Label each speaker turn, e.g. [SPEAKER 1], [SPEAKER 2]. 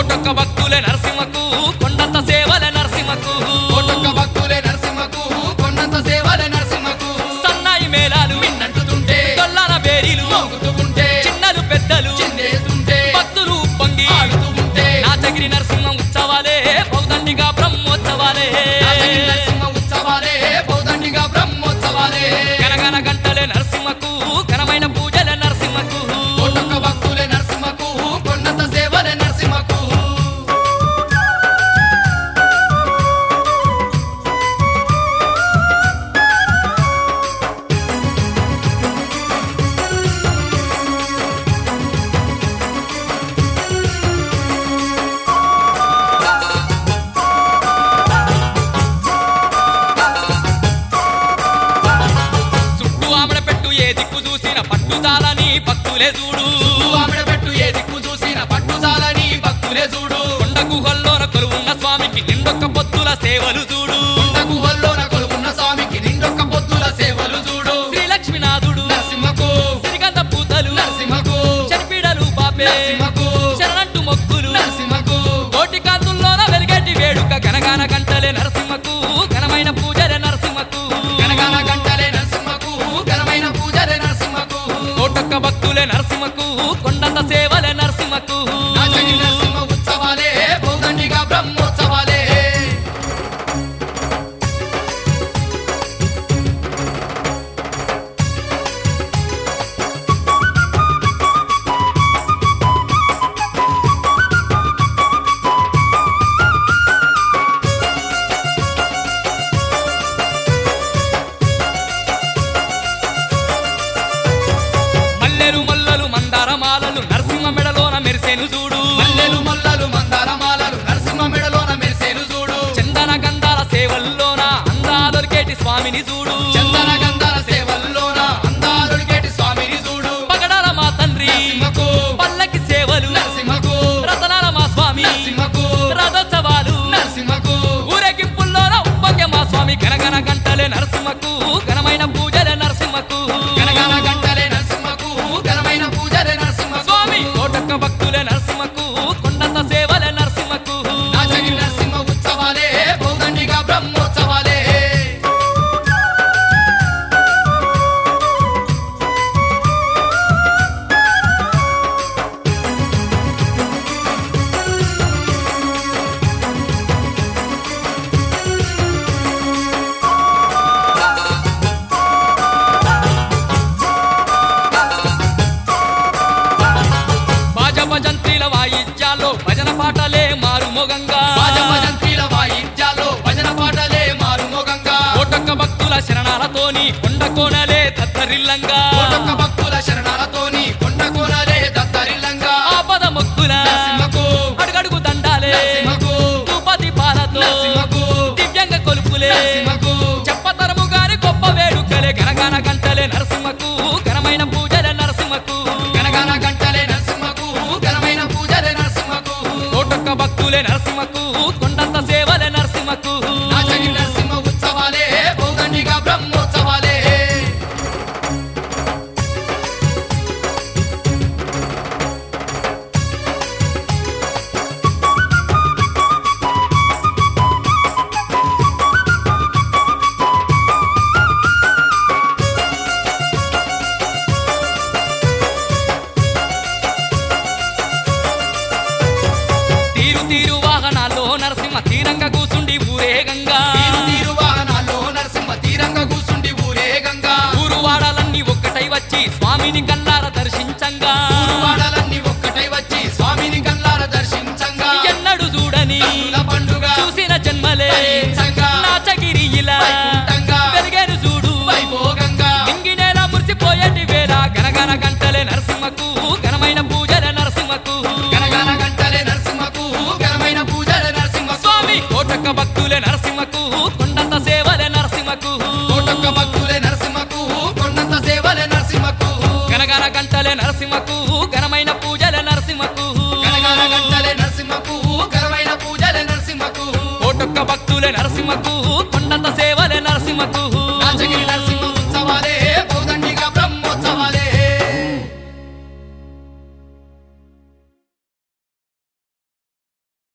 [SPEAKER 1] కోటొక్క భక్తులే నరసింహకు కొండంత సేవలే నరసింహకు
[SPEAKER 2] కోటొక్క భక్తులే నరసింహకు కొండంత సేవలే నరసింహకు
[SPEAKER 1] సన్నాయి మేళాలు
[SPEAKER 2] మిన్నంటుతుంటే
[SPEAKER 1] గొల్లాల బేరీలు
[SPEAKER 2] మోగుతూ ఉంటే
[SPEAKER 1] చిన్నలు పెద్దలు
[SPEAKER 2] చిందేస్తుంటే
[SPEAKER 1] భక్తులు ఉప్పొంగి
[SPEAKER 2] ఆడుతూ ఉంటే
[SPEAKER 1] నాచగిరి నరసింహ ఉత్సవాలే బౌదండిగా బ్రహ్మోత్సవాలే
[SPEAKER 2] యాదగిరి నరసింహ ఉత్సవాలే పౌదండిగా బ్రహ్మోత్సవాలే
[SPEAKER 1] గనగన గంటలే నరసింహకు ఘనమైన పూజలే నరసింహకు
[SPEAKER 2] కోటొక్క భక్తులే నరసింహకు కొండంత సేవలే నరసింహకు
[SPEAKER 1] చుట్టూ ఆమెడ పెట్టు ఏ దిక్కు చూసిన పట్టుదాలని భక్తులే చూడు
[SPEAKER 2] ఆవిడ పెట్టు ఏ దిక్కు చూసిన పట్టుదాలని భక్తులే చూడు
[SPEAKER 1] కొండ గుహల్లోన కొలువున్న స్వామికి నిండొక్క పొత్తుల సేవలు చూడు
[SPEAKER 2] కొండ గుహల్లోన కొలువున్న స్వామికి నిండొక్క పొత్తుల సేవలు చూడు
[SPEAKER 1] శ్రీ లక్ష్మీనాథుడు
[SPEAKER 2] నరసింహకు
[SPEAKER 1] శ్రీగంధ పూతలు
[SPEAKER 2] నరసింహకు
[SPEAKER 1] చనిపీడలు బాపే
[SPEAKER 2] నరసింహకు
[SPEAKER 1] శరణంటు మొక్కులు
[SPEAKER 2] నరసింహకు
[SPEAKER 1] కోటి కాంతుల్లోన వెలిగేటి వేడుక గనగాన గంటలే నరసింహకు ఘనమైన పూజలే నరసింహకు
[SPEAKER 2] గనగాన గంటలే నరసింహకు ఘనమైన పూజలే నరసింహకు
[SPEAKER 1] కోటొక్క భక్తులే నరసింహకు కొండంత సేవలే నరసింహకు
[SPEAKER 2] నాచగిరి నరసింహ ఉత్సవాలే పౌదండిగా బ్రహ్మోత్సవాలే
[SPEAKER 1] మల్లెలు మల్లలు మందార మాలలు నరసింహ మెడలోన మెరిసేను చూడు
[SPEAKER 2] మల్లెలు మల్లలు మందార మాలలు నరసింహ మెడలోన మెరిసేను చూడు
[SPEAKER 1] చందన గంధాల సేవల్లోన అందాదొరికేటి స్వామిని చూడు
[SPEAKER 2] చందన గంధాల సేవల్లోన అందాలుడికేటి స్వామిని చూడు
[SPEAKER 1] పగడాల మా తండ్రి
[SPEAKER 2] నరసింహకు
[SPEAKER 1] పల్లకి సేవలు
[SPEAKER 2] నరసింహకు
[SPEAKER 1] రతనాల మా స్వామి
[SPEAKER 2] నరసింహకు
[SPEAKER 1] రథోత్సవాలు
[SPEAKER 2] నరసింహకు
[SPEAKER 1] ఊరేగింపుల్లోన ఉప్పంగ మా స్వామి గనగన గంటలే నరసింహకు ఘనమైన పూజలే నరసింహకు
[SPEAKER 2] గనగాన గంటలే నరసింహకు ఘనమైన పూజలే నరసింహకు
[SPEAKER 1] స్వామి కోటక్క భక్తులే నరసింహకు కొండంత సేవలే నరసింహకు
[SPEAKER 2] నాచగిరి నరసింహ ఉత్సవాలే పౌదండిగా బ్రహ్మోత్సవాలే
[SPEAKER 1] బాజ భజంత్రీల వాయిద్యాల్లో భజన పాటలే మారు మొగంగా
[SPEAKER 2] భజంత్రీల వాయిద్యాల్లో భజన పాటలే మారుమోగంగా
[SPEAKER 1] కోటక్క భక్తుల శరణాలతోని కొండ కోనలే దత్తరిల్లంగా
[SPEAKER 2] కోటొక్క భక్తుల శరణాలతోని కొండ కోనలే దత్తరిల్లంగా
[SPEAKER 1] ఆపద మొక్కుల
[SPEAKER 2] నరసింహకు
[SPEAKER 1] అడుగడుగు దండాలే
[SPEAKER 2] నరసింహకు
[SPEAKER 1] తుపతి పాలతో
[SPEAKER 2] నరసింహకు
[SPEAKER 1] దివ్యంగ కొలుపులే
[SPEAKER 2] నరసింహకు
[SPEAKER 1] చెప్పతరము గాని గొప్ప వేడుకలే గనగాన గంటలే నరసింహకు ఘనమైన పూజలే నరసింహకు
[SPEAKER 2] గనగాన గంటలే నరసింహకు ఘనమైన పూజలే నరసింహకు
[SPEAKER 1] కోటొక్క భక్తులే నరసింహకు కొండంత సేవలే నరసింహకు
[SPEAKER 2] నాచగిరి నరసింహ ఉత్సవాలే పౌదండిగా బ్రహ్మోత్సవాలే
[SPEAKER 1] తీరు తీరు వాహనాల్లో నరసింహ తీరంగా కూసుండి ఊరేగంగా
[SPEAKER 2] తీరు తీరు వాహనాల్లో నరసింహ తీరంగా కూసుండి ఊరేగంగా
[SPEAKER 1] ఊరు వాడాలన్నీ ఒక్కటై వచ్చి స్వామిని కల్లార దర్శించంగా
[SPEAKER 2] వాడలన్నీ ఒక్కటై వచ్చి స్వామిని కల్లార దర్శించంగా
[SPEAKER 1] ఎన్నడు చూడని
[SPEAKER 2] కన్నుల పండుగ
[SPEAKER 1] చూసిన జన్మలే
[SPEAKER 2] ఫలించంగా
[SPEAKER 1] నాచగిరి ఇలా
[SPEAKER 2] వైకుంఠంగా
[SPEAKER 1] పెరిగేను చూడు
[SPEAKER 2] వైభోగంగా
[SPEAKER 1] ఇంగినేల మురిసిపోయేటి వేళ గనగన గంటలే నరసింహకు ఘనమైన పూజలే నరసింహకు
[SPEAKER 2] గనగన గంటలే నరసింహకు ఘనమైన పూజలే నరసింహ
[SPEAKER 1] స్వామి కోటక్క భక్తులే నరసింహకు కొండంత సేవలే నరసింహకు
[SPEAKER 2] కోటొక్క భక్తులే